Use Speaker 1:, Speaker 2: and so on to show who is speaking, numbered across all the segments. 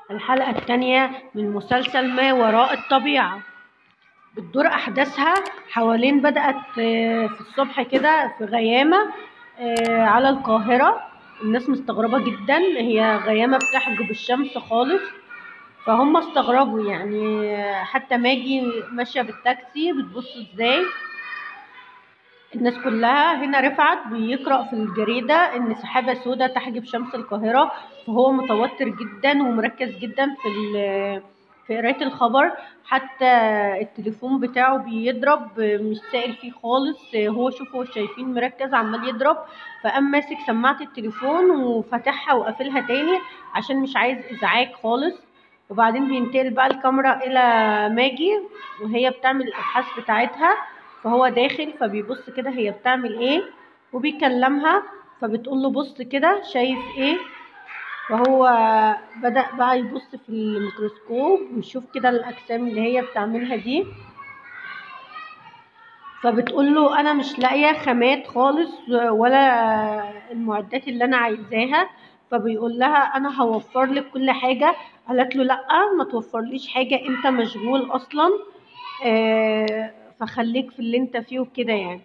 Speaker 1: الحلقة التانية من مسلسل ما وراء الطبيعة بتدور أحداثها حوالين بدأت آه، في الصبح كده في غيامة آه، على القاهرة الناس مستغربة جدا هي غيامة بتحجب الشمس خالص فهم استغربوا يعني آه، حتى ماجي ماشية بالتاكسي بتبص ازاي الناس كلها هنا رفعت بيقرأ في الجريدة إن سحابة سوداء تحجب شمس القاهرة فهو متوتر جدا ومركز جدا في ال- في قراية الخبر حتى التليفون بتاعه بيضرب مش سائل فيه خالص هو شوفوا شايفين مركز عمال يضرب فقام ماسك سماعة التليفون وفتحها وقافلها تاني عشان مش عايز إزعاج خالص وبعدين بينتقل بقى الكاميرا إلى ماجي وهي بتعمل الأبحاث بتاعتها فهو داخل فبيبص كده هي بتعمل ايه وبيكلمها فبتقول له بص كده شايف ايه فهو بدأ بقى يبص في الميكروسكوب ويشوف كده الأجسام اللي هي بتعملها دي فبتقول له أنا مش لاقية خامات خالص ولا المعدات اللي أنا عايزاها فبيقول لها أنا هوفر لك كل حاجة قالت له لأ ما توفرليش حاجة أنت مشغول أصلا آه، فخليك في اللي أنت فيه وكده يعني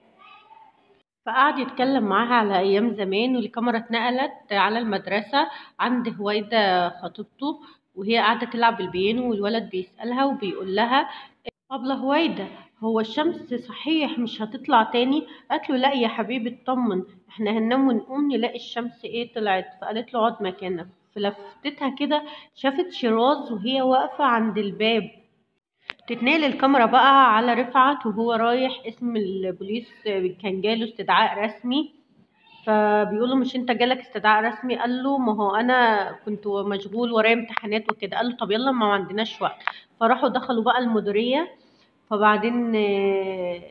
Speaker 1: فقعد يتكلم معاها على أيام زمان والكاميرا اتنقلت على المدرسة عند هويدا خطيبته وهي قاعدة تلعب بالبيانو والولد بيسألها وبيقول لها أبلة هويدا هو الشمس صحيح مش هتطلع تاني قالت له لا يا حبيبي اطمن احنا هننام ونقوم نلاقي الشمس ايه طلعت فقالت له اقعد مكانك فلفتتها كده شافت شيراز وهي واقفة عند الباب تتنقل الكاميرا بقى على رفعت وهو رايح اسم البوليس كان جاله استدعاء رسمي فبيقول له مش انت جالك استدعاء رسمي قال له ما هو انا كنت مشغول ورايا امتحانات وكده قال له طب يلا ما عندناش وقت فراحوا دخلوا بقى المديريه فبعدين آه،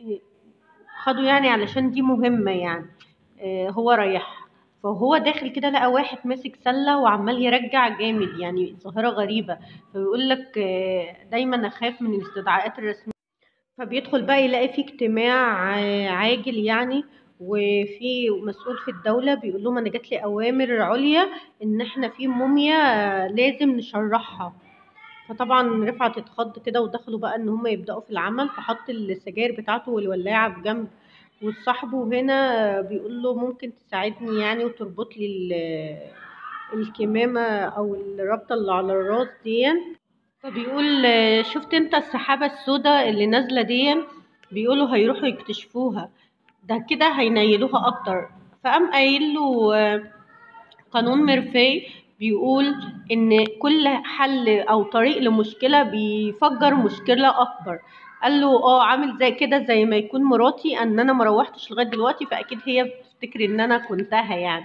Speaker 1: خدوا يعني علشان دي مهمه يعني آه، هو رايح فهو داخل كده لقى واحد ماسك سله وعمال يرجع جامد يعني ظاهره غريبه فبيقول لك آه، دايما اخاف من الاستدعاءات الرسميه فبيدخل بقى يلاقي في اجتماع آه، عاجل يعني وفي مسؤول في الدولة بيقول لهم أنا جات لي أوامر عليا إن إحنا في موميا آه، لازم نشرحها فطبعا رفعت اتخض كده ودخلوا بقى إن هما يبدأوا في العمل فحط السجاير بتاعته والولاعة في جنب وصاحبه هنا بيقول له ممكن تساعدني يعني وتربط لي ال- الكمامة أو الرابطة اللي على الراس دي فبيقول آه، شفت انت السحابة السوداء اللي نازلة دي بيقولوا هيروحوا يكتشفوها ده كده هينيلوها اكتر فقام قايل له آه، قانون ميرفي بيقول ان كل حل او طريق لمشكلة بيفجر مشكلة اكبر قال له اه عامل زي كده زي ما يكون مراتي ان انا مروحتش لغاية دلوقتي فاكيد هي بتفتكر ان انا كنتها يعني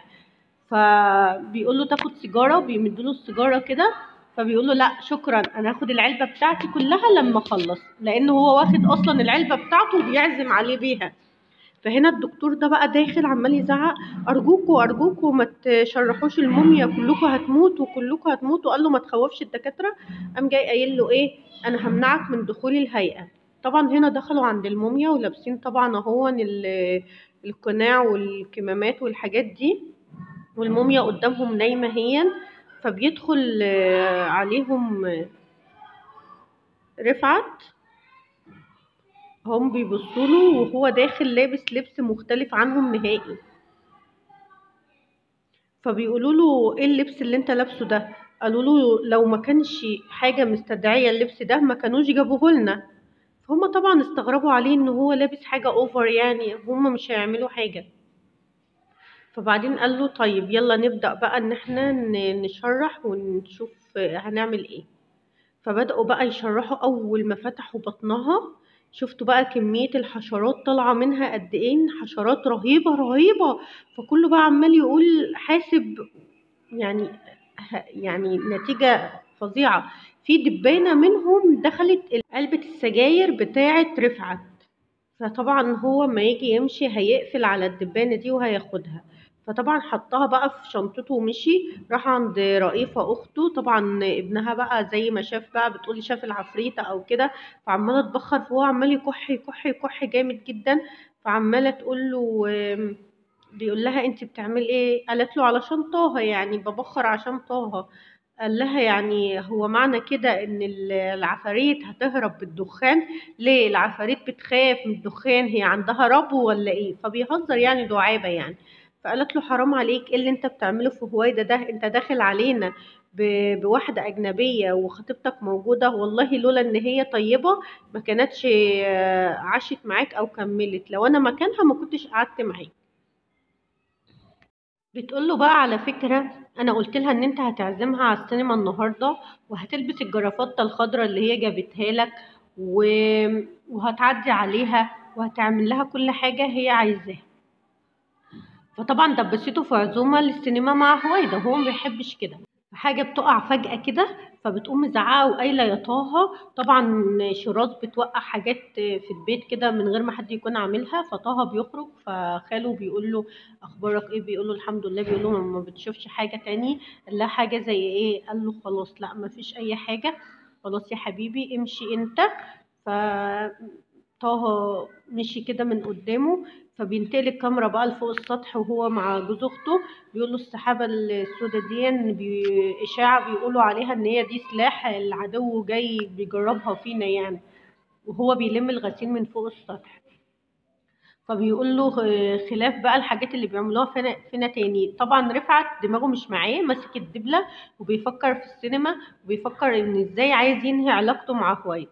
Speaker 1: فبيقول له تاخد سيجاره بيمد له السيجاره كده فبيقول له لا شكرا انا هاخد العلبه بتاعتي كلها لما اخلص لان هو واخد اصلا العلبه بتاعته وبيعزم عليه بيها فهنا الدكتور ده بقى داخل عمال يزعق ارجوكوا ارجوكوا ما تشرحوش الموميا كلكوا هتموتوا كلكوا هتموتوا قال له ما تخوفش الدكاتره قام جاي قايل له ايه انا همنعك من دخول الهيئه طبعا هنا دخلوا عند الموميا ولابسين طبعا اهو ال- القناع والكمامات والحاجات دي والموميا قدامهم نايمة هي فبيدخل آه، عليهم آه، رفعت هم بيبصوا له وهو داخل لابس لبس مختلف عنهم نهائي فبيقولوا له ايه اللبس اللي انت لابسه ده قالوا له لو ما كانش حاجة مستدعية اللبس ده ما كانوش جابوه لنا فهم طبعا استغربوا عليه ان هو لابس حاجة اوفر يعني هم مش هيعملوا حاجة فبعدين قال له طيب يلا نبدأ بقى ان احنا ن- نشرح ونشوف هنعمل ايه فبدأوا بقى يشرحوا اول ما فتحوا بطنها شفتوا بقى كمية الحشرات طالعة منها قد ايه حشرات رهيبة رهيبة فكله بقى عمال يقول حاسب يعني ه- يعني نتيجة فظيعة في دبانة منهم دخلت علبة السجاير بتاعة رفعت فطبعا هو ما يجي يمشي هيقفل على الدبانة دي وهياخدها فطبعا حطها بقى في شنطته ومشي راح عند رئيفة أخته طبعا ابنها بقى زي ما شاف بقى بتقولي شاف العفريتة أو كده فعمالة تبخر فهو عمال يكح يكح يكح جامد جدا فعمالة تقول له آم، بيقول لها انت بتعملي ايه قالت له علشان طه يعني ببخر عشان طه قال لها يعني هو معنى كده ان ال- العفاريت هتهرب بالدخان ليه العفاريت بتخاف من الدخان هي عندها ربو ولا ايه فبيهزر يعني دعابة يعني فقالت له حرام عليك ايه اللي انت بتعمله في هويدا ده انت داخل علينا ب- بواحدة أجنبية وخطيبتك موجودة والله لولا إن هي طيبة ما كانتش آه، عاشت معاك أو كملت لو أنا مكانها ما كنتش قعدت معاك بتقول له بقى على فكرة أنا قلت لها إن أنت هتعزمها على السينما النهاردة وهتلبس الجرافطة الخضراء اللي هي جابتها لك و... وهتعدي عليها وهتعمل لها كل حاجة هي عايزاها فطبعا دبسته في عزومة للسينما مع هويدا هو ما بيحبش كده حاجة بتقع فجأة كده فبتقوم مزعقة وقايلة يا طه طبعا شيراز بتوقع حاجات في البيت كده من غير ما حد يكون عاملها فطه بيخرج فخاله بيقول له اخبارك ايه بيقول له الحمد لله بيقول له ما بتشوفش حاجة تاني قال لها حاجة زي ايه قال له خلاص لا ما فيش اي حاجة خلاص يا حبيبي امشي انت ف طه مشي كده من قدامه فبينتقل الكاميرا بقى لفوق السطح وهو مع جوز اخته بيقول له السحابه السوداء دي إن بي... اشاعه بيقولوا عليها ان هي دي سلاح العدو جاي بيجربها فينا يعني وهو بيلم الغسيل من فوق السطح فبيقول له خ- خلاف بقى الحاجات اللي بيعملوها فينا, فينا تاني طبعا رفعت دماغه مش معاه ماسك الدبلة وبيفكر في السينما وبيفكر ان ازاي عايز ينهي علاقته مع هوايدا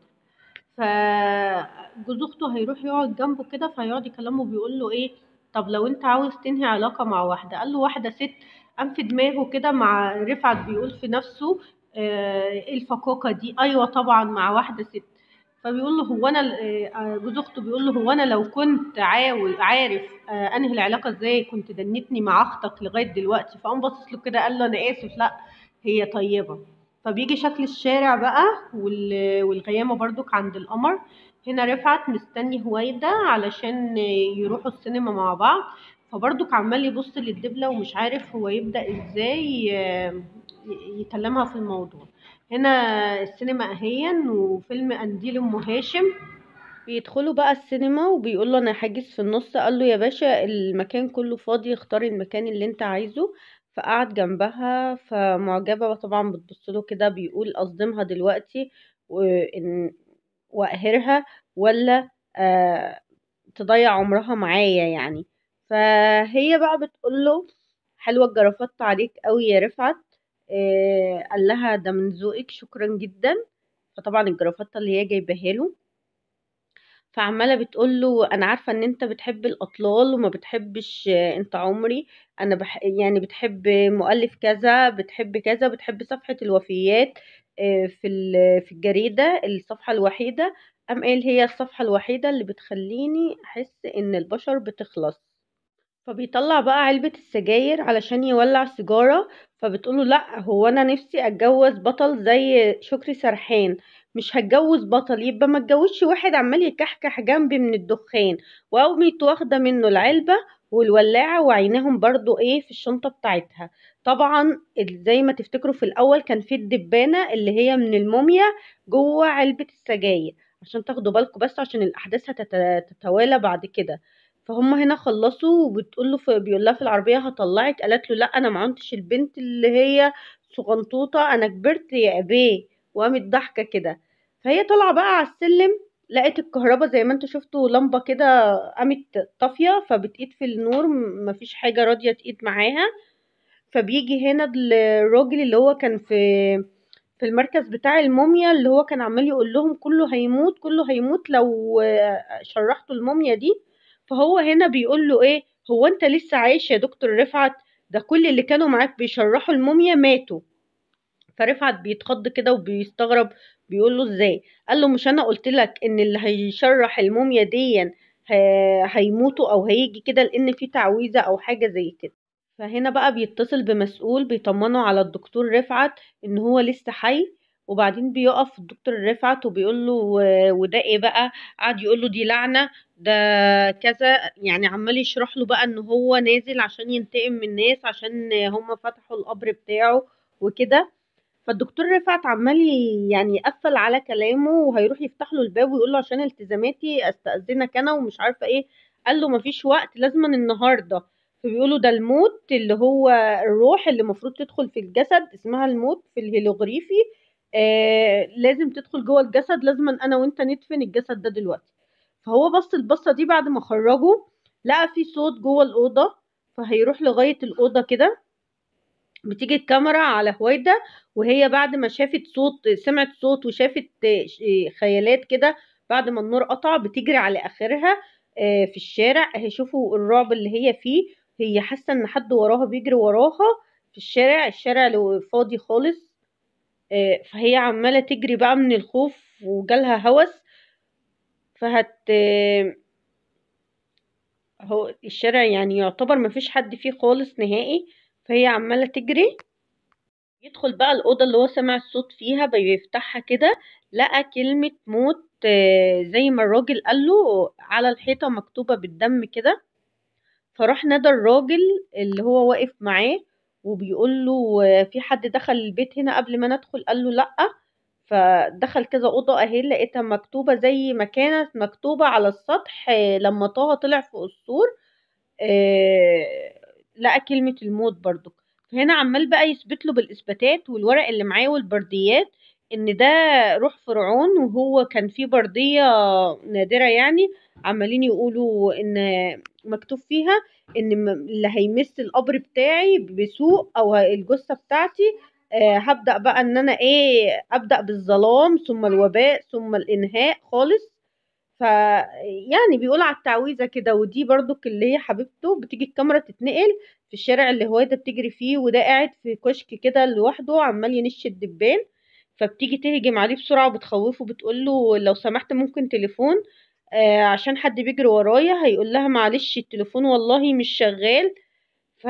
Speaker 1: فجوز اخته هيروح يقعد جنبه كده فهيقعد يكلمه بيقول له ايه طب لو انت عاوز تنهي علاقة مع واحدة قال له واحدة ست قام في دماغه كده مع رفعت بيقول في نفسه آه، ايه الفكاكة دي ايوه طبعا مع واحدة ست فبيقول له هو انا آه، جوز اخته بيقول له هو انا لو كنت عاوز عارف آه، انهي العلاقة ازاي كنت دنتني مع اختك لغاية دلوقتي فقام باصص له كده قال له انا اسف لا هي طيبة فبيجي شكل الشارع بقى وال- والغيامة برضك عند القمر هنا رفعت مستني هويدا علشان يروحوا السينما مع بعض فبرضك عمال يبص للدبلة ومش عارف هو يبدأ ازاي آه، ي- يكلمها في الموضوع هنا السينما اهيا وفيلم قنديل ام هاشم بيدخلوا بقى السينما وبيقول له انا حاجز في النص قال له يا باشا المكان كله فاضي اختار المكان اللي انت عايزه فقعد جنبها فمعجبة طبعا بتبص له كده بيقول اصدمها دلوقتي وإن واقهرها ولا آه تضيع عمرها معايا يعني فهي بقى بتقول له حلوة الجرافطة عليك قوي يا رفعت آه قال لها ده من ذوقك شكرا جدا فطبعا الجرافطة اللي هي جايباها له فعمالة بتقول له أنا عارفة إن أنت بتحب الأطلال وما بتحبش آه، أنت عمري أنا بح يعني بتحب مؤلف كذا بتحب كذا بتحب صفحة الوفيات آه، في ال- في الجريدة الصفحة الوحيدة أم قال هي الصفحة الوحيدة اللي بتخليني أحس إن البشر بتخلص فبيطلع بقى علبة السجاير علشان يولع سيجارة فبتقوله لأ هو أنا نفسي أتجوز بطل زي شكري سرحان مش هتجوز بطل يبقى ما اتجوزش واحد عمال يكحكح جنبي من الدخان وقامت واخدة منه العلبة والولاعة وعيناهم برضو ايه في الشنطة بتاعتها طبعا ال- زي ما تفتكروا في الأول كان في الدبانة اللي هي من الموميا جوه علبة السجاير عشان تاخدوا بالكم بس عشان الأحداث هتتوالى بعد كده فهم هنا خلصوا وبتقول له في بيقول لها في العربيه هطلعك قالت له لا انا ما عنتش البنت اللي هي صغنطوطه انا كبرت يا ابيه وقامت ضحكه كده فهي طالعه بقى على السلم لقيت الكهرباء زي ما انتوا شفتوا لمبه كده قامت طافيه فبتقيد في النور م- مفيش حاجه راضيه تقيد معاها فبيجي هنا الراجل اللي هو كان في في المركز بتاع الموميا اللي هو كان عمال يقول لهم كله هيموت كله هيموت لو آه، شرحتوا الموميا دي فهو هنا بيقول له ايه هو انت لسه عايش يا دكتور رفعت ده كل اللي كانوا معاك بيشرحوا الموميا ماتوا فرفعت بيتخض كده وبيستغرب بيقول له ازاي قال له مش انا قلت لك ان اللي هيشرح الموميا دي ه- هيموتوا او هيجي كده لان في تعويذه او حاجه زي كده فهنا بقى بيتصل بمسؤول بيطمنه على الدكتور رفعت ان هو لسه حي وبعدين بيقف الدكتور رفعت وبيقول له و- وده ايه بقى قعد يقول له دي لعنه ده كذا يعني عمال يشرح له بقى ان هو نازل عشان ينتقم من الناس عشان هم فتحوا القبر بتاعه وكده فالدكتور رفعت عمال ي- يعني يقفل على كلامه وهيروح يفتح له الباب ويقول له عشان التزاماتي استأذنك انا ومش عارفه ايه قال له مفيش وقت لازما النهارده فبيقولوا ده الموت اللي هو الروح اللي المفروض تدخل في الجسد اسمها الموت في الهيلوغريفي آه لازم تدخل جوه الجسد لازم انا وانت ندفن الجسد ده دلوقتي فهو بص البصه دي بعد ما خرجه لقى في صوت جوه الاوضه فهيروح لغايه الاوضه كده بتيجي الكاميرا على هويدا وهي بعد ما شافت صوت سمعت صوت وشافت خيالات كده بعد ما النور قطع بتجري على اخرها في الشارع اهي شوفوا الرعب اللي هي فيه هي حاسه ان حد وراها بيجري وراها في الشارع الشارع اللي فاضي خالص فهي عماله تجري بقى من الخوف وجالها هوس فهت هو الشارع يعني يعتبر مفيش حد فيه خالص نهائي فهي عمالة تجري يدخل بقى الأوضة اللي هو سمع الصوت فيها بيفتحها كده لقى كلمة موت زي ما الراجل قاله على الحيطة مكتوبة بالدم كده فراح نادى الراجل اللي هو واقف معاه وبيقول له في حد دخل البيت هنا قبل ما ندخل قال له لأ فدخل كذا أوضة أهي لقيتها مكتوبة زي ما كانت مكتوبة على السطح لما طه طلع فوق السور لقى كلمة الموت برضو فهنا عمال بقى يثبت له بالإثباتات والورق اللي معاه والبرديات إن ده روح فرعون وهو كان في بردية نادرة يعني عمالين يقولوا إن مكتوب فيها إن اللي هيمس القبر بتاعي بسوء أو الجثة بتاعتي آه هبدأ بقى ان انا ايه ابدأ بالظلام ثم الوباء ثم الانهاء خالص ف يعني بيقول على التعويذه كده ودي برضك اللي هي حبيبته بتيجي الكاميرا تتنقل في الشارع اللي هو ده بتجري فيه وده قاعد في كشك كده لوحده عمال ينش الدبان فبتيجي تهجم عليه بسرعه وبتخوفه بتقول له لو سمحت ممكن تليفون آه عشان حد بيجري ورايا هيقول لها معلش التليفون والله مش شغال ف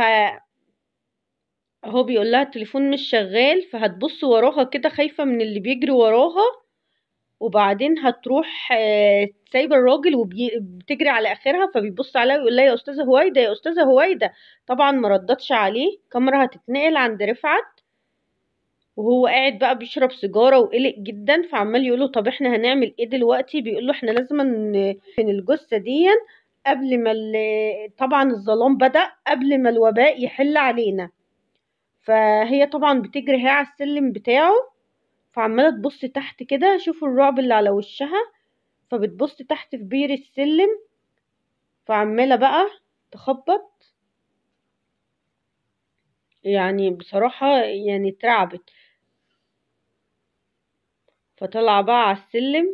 Speaker 1: هو بيقول لها التليفون مش شغال فهتبص وراها كده خايفة من اللي بيجري وراها وبعدين هتروح سايبة الراجل وبتجري على اخرها فبيبص عليها ويقول لها يا استاذة هويدا يا استاذة هويدا طبعا ما ردتش عليه كاميرا هتتنقل عند رفعت وهو قاعد بقى بيشرب سيجارة وقلق جدا فعمال يقوله طب احنا هنعمل ايه دلوقتي بيقوله احنا لازم من الجثة دي قبل ما طبعا الظلام بدأ قبل ما الوباء يحل علينا فهي طبعا بتجري هي على السلم بتاعه فعمالة تبص تحت كده شوفوا الرعب اللي على وشها فبتبص تحت في بير السلم فعمالة بقى تخبط يعني بصراحة يعني اترعبت فطلع بقى على السلم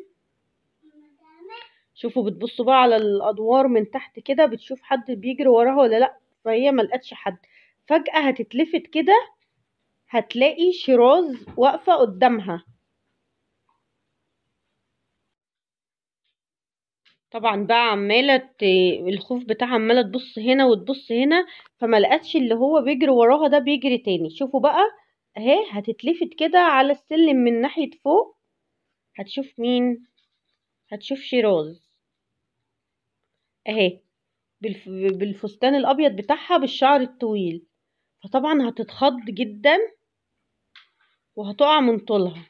Speaker 1: شوفوا بتبصوا بقى على الادوار من تحت كده بتشوف حد بيجري وراها ولا لا فهي ملقتش حد فجأة هتتلفت كده هتلاقي شيراز واقفة قدامها طبعا بقى عمالة الخوف بتاعها عمالة تبص هنا وتبص هنا فما لقتش اللي هو بيجري وراها ده بيجري تاني شوفوا بقى اهي هتتلفت كده على السلم من ناحية فوق هتشوف مين هتشوف شيراز اهي بالفستان الابيض بتاعها بالشعر الطويل فطبعا هتتخض جدا وهتقع من طولها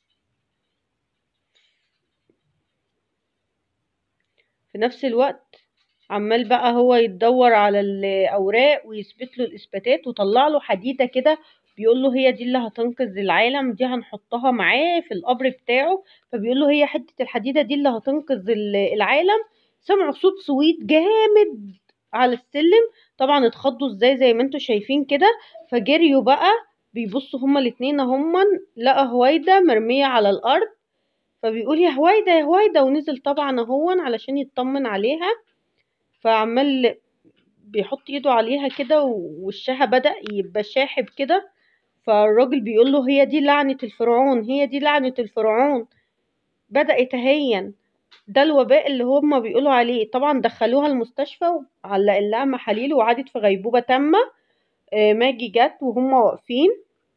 Speaker 1: في نفس الوقت عمال بقى هو يتدور على الاوراق ويثبت له الاثباتات وطلع له حديده كده بيقول له هي دي اللي هتنقذ العالم دي هنحطها معاه في القبر بتاعه فبيقول له هي حته الحديده دي اللي هتنقذ العالم سمعوا صوت صويت جامد على السلم طبعا اتخضوا ازاي زي ما انتوا شايفين كده فجريوا بقى بيبصوا هما الاتنين هما لقى هويدا مرمية على الارض فبيقول يا هويدا يا هويدا ونزل طبعا اهون علشان يطمن عليها فعمال بيحط ايده عليها كده ووشها بدأ يبقى شاحب كده فالراجل بيقول له هي دي لعنة الفرعون هي دي لعنة الفرعون بدأ يتهين ده الوباء اللي هما بيقولوا عليه طبعا دخلوها المستشفى وعلق لها محاليل وقعدت في غيبوبة تامة آه ماجي جت وهم واقفين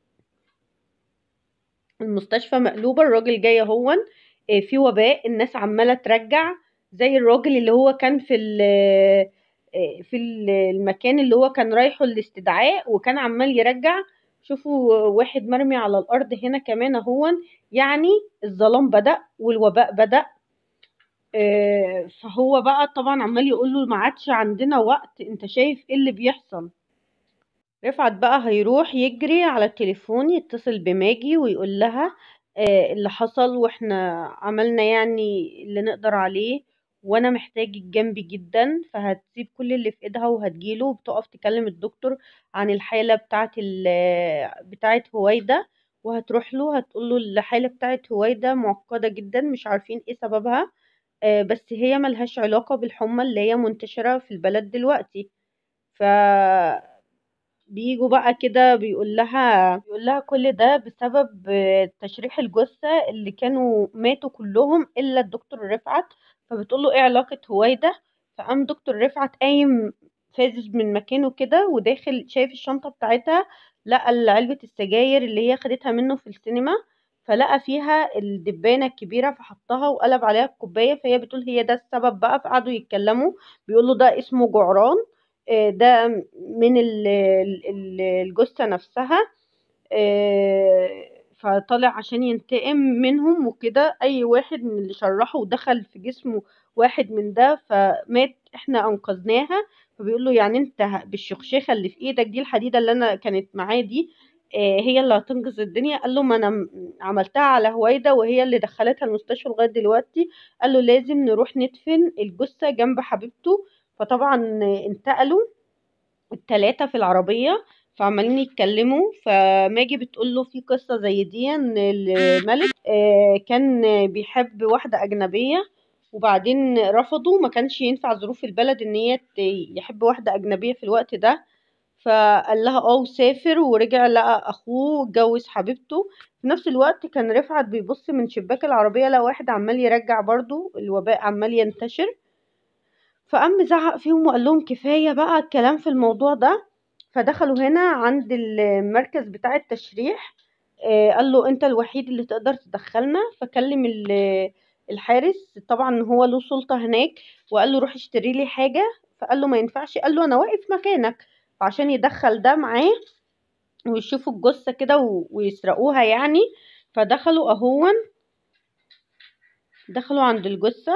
Speaker 1: المستشفى مقلوبة الراجل جاي اهون آه في وباء الناس عمالة ترجع زي الراجل اللي هو كان في في المكان اللي هو كان رايحه الاستدعاء وكان عمال يرجع شوفوا واحد مرمي على الارض هنا كمان اهون يعني الظلام بدأ والوباء بدأ آه، فهو بقى طبعا عمال يقول له ما عادش عندنا وقت انت شايف ايه اللي بيحصل رفعت بقى هيروح يجري على التليفون يتصل بماجي ويقول لها آه، اللي حصل واحنا عملنا يعني اللي نقدر عليه وانا محتاجك جنبي جدا فهتسيب كل اللي في ايدها وهتجيله وبتقف تكلم الدكتور عن الحالة بتاعت ال بتاعت هويدا وهتروح له هتقول له الحالة بتاعت هويدا معقدة جدا مش عارفين ايه سببها آه، بس هي ملهاش علاقة بالحمى اللي هي منتشرة في البلد دلوقتي ف بييجوا بقى كده بيقول لها بيقول لها كل ده بسبب آه، تشريح الجثة اللي كانوا ماتوا كلهم إلا الدكتور رفعت فبتقول له إيه علاقة هويدا فقام دكتور رفعت قايم فازز من مكانه كده وداخل شايف الشنطة بتاعتها لقى علبة السجاير اللي هي خدتها منه في السينما فلقى فيها الدبانة الكبيرة فحطها وقلب عليها الكوباية فهي بتقول هي ده السبب بقى فقعدوا يتكلموا بيقولوا ده اسمه جعران آه، ده من ال- ال- الجثة نفسها آه، فطلع عشان ينتقم منهم وكده اي واحد من اللي شرحه ودخل في جسمه واحد من ده فمات احنا انقذناها فبيقول له يعني انت بالشخشخه اللي في ايدك دي الحديده اللي انا كانت معاه دي آه، هي اللي هتنقذ الدنيا قال له ما انا م- عملتها على هويدا وهي اللي دخلتها المستشفى لغايه دلوقتي قال له لازم نروح ندفن الجثه جنب حبيبته فطبعا انتقلوا التلاتة في العربية فعمالين يتكلموا فماجي بتقول له في قصة زي دي ان الملك آه، كان بيحب واحدة أجنبية وبعدين رفضوا ما كانش ينفع ظروف البلد ان هي ت- يحب واحدة أجنبية في الوقت ده فقال لها اه وسافر ورجع لقى اخوه اتجوز حبيبته في نفس الوقت كان رفعت بيبص من شباك العربية لقى واحد عمال يرجع برضو الوباء عمال ينتشر فقام زعق فيهم وقال لهم كفاية بقى الكلام في الموضوع ده فدخلوا هنا عند المركز بتاع التشريح آه، قال له انت الوحيد اللي تقدر تدخلنا فكلم ال- الحارس طبعا هو له سلطة هناك وقال له روح اشتري لي حاجة فقال له ما ينفعش قال له انا واقف مكانك فعشان يدخل ده معاه ويشوفوا الجثة كده و- ويسرقوها يعني فدخلوا اهون دخلوا عند الجثة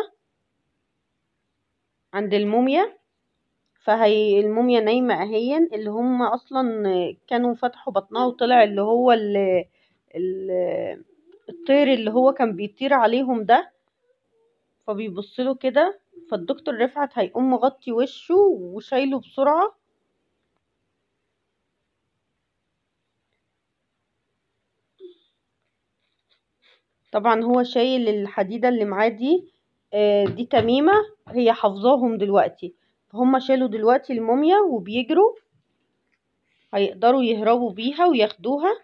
Speaker 1: عند الموميا فهي الموميا نايمة اهيا اللي هم اصلا كانوا فتحوا بطنها وطلع اللي هو ال ال الطير اللي هو كان بيطير عليهم ده فبيبصله كده فالدكتور رفعت هيقوم مغطي وشه وشايله بسرعة طبعا هو شايل الحديدة اللي معاه دي آه، دي تميمة هي حافظاهم دلوقتي فهم شالوا دلوقتي الموميا وبيجروا هيقدروا يهربوا بيها وياخدوها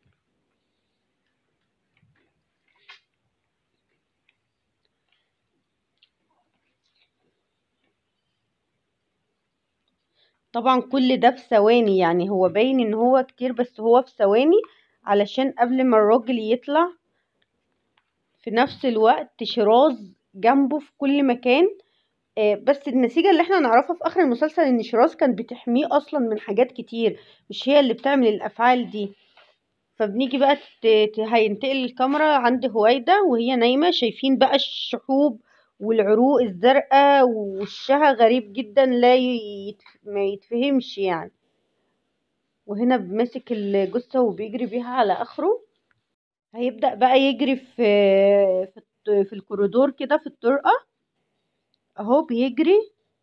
Speaker 1: طبعا كل ده في ثواني يعني هو باين ان هو كتير بس هو في ثواني علشان قبل ما الراجل يطلع في نفس الوقت شيراز جنبه في كل مكان آه، بس النتيجة اللي احنا نعرفها في اخر المسلسل ان شيراز كان بتحميه اصلا من حاجات كتير مش هي اللي بتعمل الافعال دي فبنيجي بقى ت... ت... هينتقل الكاميرا عند هويدا وهي نايمة شايفين بقى الشحوب والعروق الزرقاء ووشها غريب جدا لا يت... ما يتفهمش يعني وهنا ماسك الجثة وبيجري بيها على اخره هيبدأ بقى يجري في في, الت- في الكوريدور كده في الطرقة اهو بيجري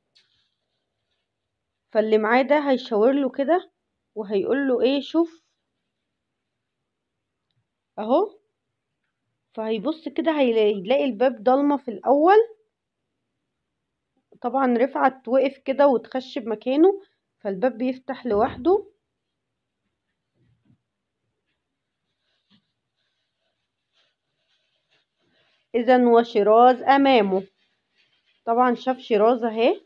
Speaker 1: فاللي معاه ده هيشاور له كده وهيقول له ايه شوف اهو فهيبص كده هيلاقي الباب ضلمة في الاول طبعا رفعت وقف كده وتخشب مكانه فالباب بيفتح لوحده اذا وشيراز امامه طبعا شاف شيراز اهي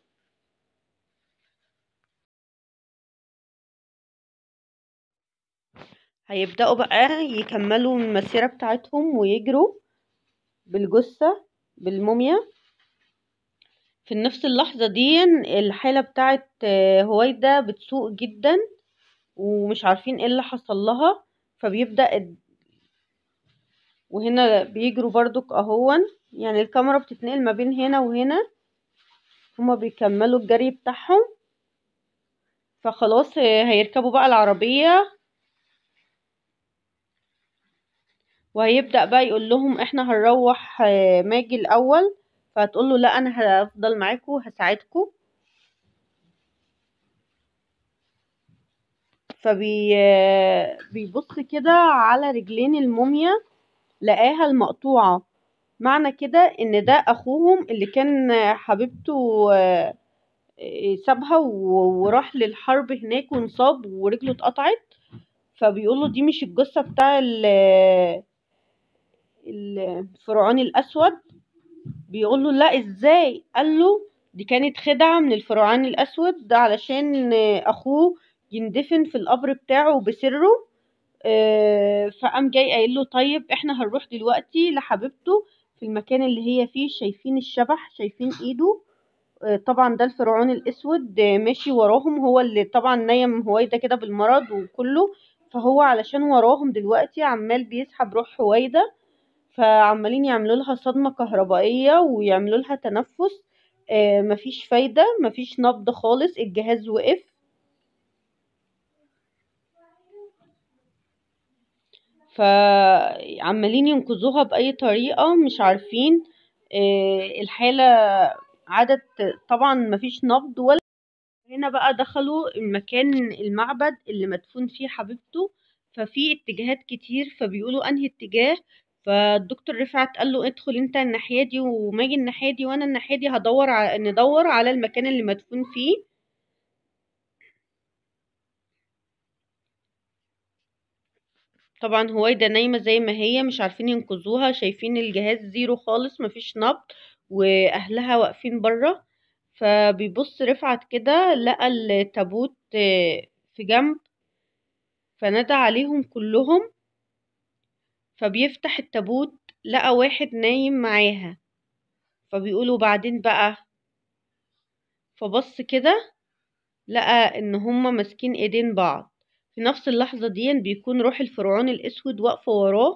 Speaker 1: هيبدأوا بقى يكملوا المسيرة بتاعتهم ويجروا بالجثة بالموميا في نفس اللحظة دي الحالة بتاعت آه، هويدا بتسوء جدا ومش عارفين ايه اللي حصل لها فبيبدأ الد- وهنا بيجروا برضك اهون يعني الكاميرا بتتنقل ما بين هنا وهنا هما بيكملوا الجري بتاعهم فخلاص هيركبوا بقى العربية وهيبدأ بقى يقول لهم احنا هنروح ماجي الأول فهتقول له لا أنا هفضل معاكم هساعدكم فبي بيبص كده على رجلين الموميا لقاها المقطوعة معنى كده ان ده اخوهم اللي كان حبيبته سابها وراح للحرب هناك وانصاب ورجله اتقطعت فبيقول له دي مش الجثة بتاع الفرعون الاسود بيقول له لا ازاي قال له دي كانت خدعة من الفرعون الاسود ده علشان اخوه يندفن في القبر بتاعه بسره فقام جاي قايل له طيب احنا هنروح دلوقتي لحبيبته في المكان اللي هي فيه شايفين الشبح شايفين ايده طبعا ده الفرعون الاسود ماشي وراهم هو اللي طبعا نايم هويدا كده بالمرض وكله فهو علشان وراهم دلوقتي عمال بيسحب روح هويدا فعمالين يعملوا لها صدمة كهربائية ويعملوا لها تنفس مفيش فايدة مفيش نبض خالص الجهاز وقف فعمالين ينقذوها بأي طريقة مش عارفين الحالة عدد طبعا مفيش نبض ولا هنا بقى دخلوا المكان المعبد اللي مدفون فيه حبيبته ففي اتجاهات كتير فبيقولوا انهي اتجاه فالدكتور رفعت قال له ادخل انت الناحية دي وماجي الناحية دي وانا الناحية دي هدور ع... ندور على المكان اللي مدفون فيه طبعا هويدا نايمة زي ما هي مش عارفين ينقذوها شايفين الجهاز زيرو خالص مفيش نبض واهلها واقفين بره فبيبص رفعت كده لقى التابوت في جنب فنادى عليهم كلهم فبيفتح التابوت لقى واحد نايم معاها فبيقولوا بعدين بقى فبص كده لقى ان هما ماسكين ايدين بعض في نفس اللحظة دي بيكون روح الفرعون الاسود واقفة وراه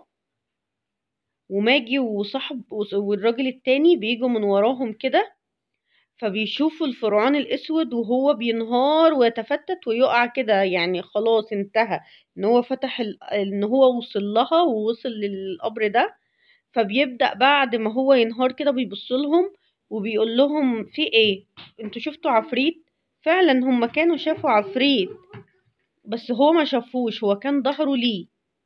Speaker 1: وماجي وصاحب والراجل التاني بيجوا من وراهم كده فبيشوفوا الفرعون الاسود وهو بينهار ويتفتت ويقع كده يعني خلاص انتهى ان هو فتح ال... ان هو وصل لها ووصل للقبر ده فبيبدأ بعد ما هو ينهار كده بيبص لهم وبيقول لهم في ايه انتوا شفتوا عفريت فعلا هم كانوا شافوا عفريت بس هو ما شافوش هو كان ظهره ليه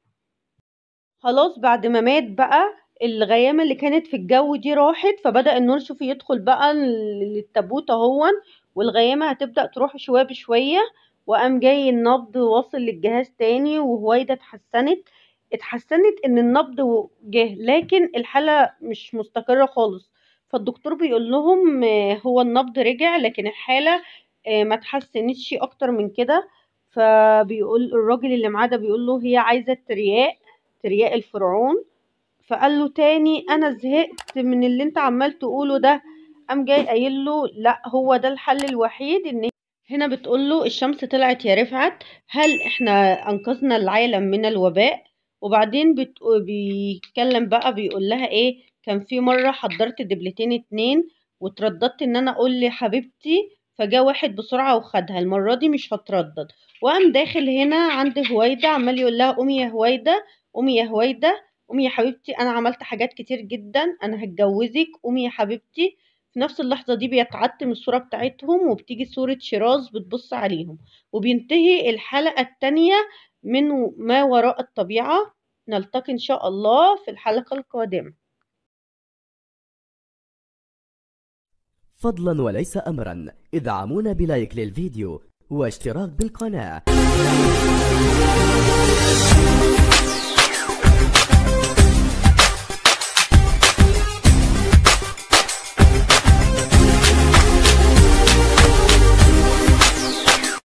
Speaker 1: خلاص بعد ما مات بقى الغيامة اللي كانت في الجو دي راحت فبدأ النور شوفي يدخل بقى للتابوت اهون والغيامة هتبدأ تروح شوية بشوية وقام جاي النبض واصل للجهاز تاني وهويدا اتحسنت اتحسنت ان النبض جه لكن الحالة مش مستقرة خالص فالدكتور بيقول لهم هو النبض رجع لكن الحالة ما اتحسنتش اكتر من كده فبيقول الراجل اللي معاه ده بيقول له هي عايزة ترياق ترياق الفرعون فقال له تاني انا زهقت من اللي انت عمال تقوله ده قام جاي قايل له لا هو ده الحل الوحيد ان هنا بتقول له الشمس طلعت يا رفعت هل احنا انقذنا العالم من الوباء وبعدين بت... بيتكلم بقى بيقول لها ايه كان في مرة حضرت دبلتين اتنين وترددت ان انا اقول لحبيبتي فجاء واحد بسرعة وخدها المرة دي مش هتردد وقام داخل هنا عند هويدا عمال يقول لها قومي يا هويدا قومي يا هويدا قومي يا حبيبتي انا عملت حاجات كتير جدا انا هتجوزك قومي يا حبيبتي في نفس اللحظة دي بيتعتم الصورة بتاعتهم وبتيجي صورة شيراز بتبص عليهم وبينتهي الحلقة التانية من ما وراء الطبيعة نلتقي إن شاء الله في الحلقة القادمة
Speaker 2: فضلا وليس أمرا ادعمونا بلايك للفيديو واشتراك بالقناة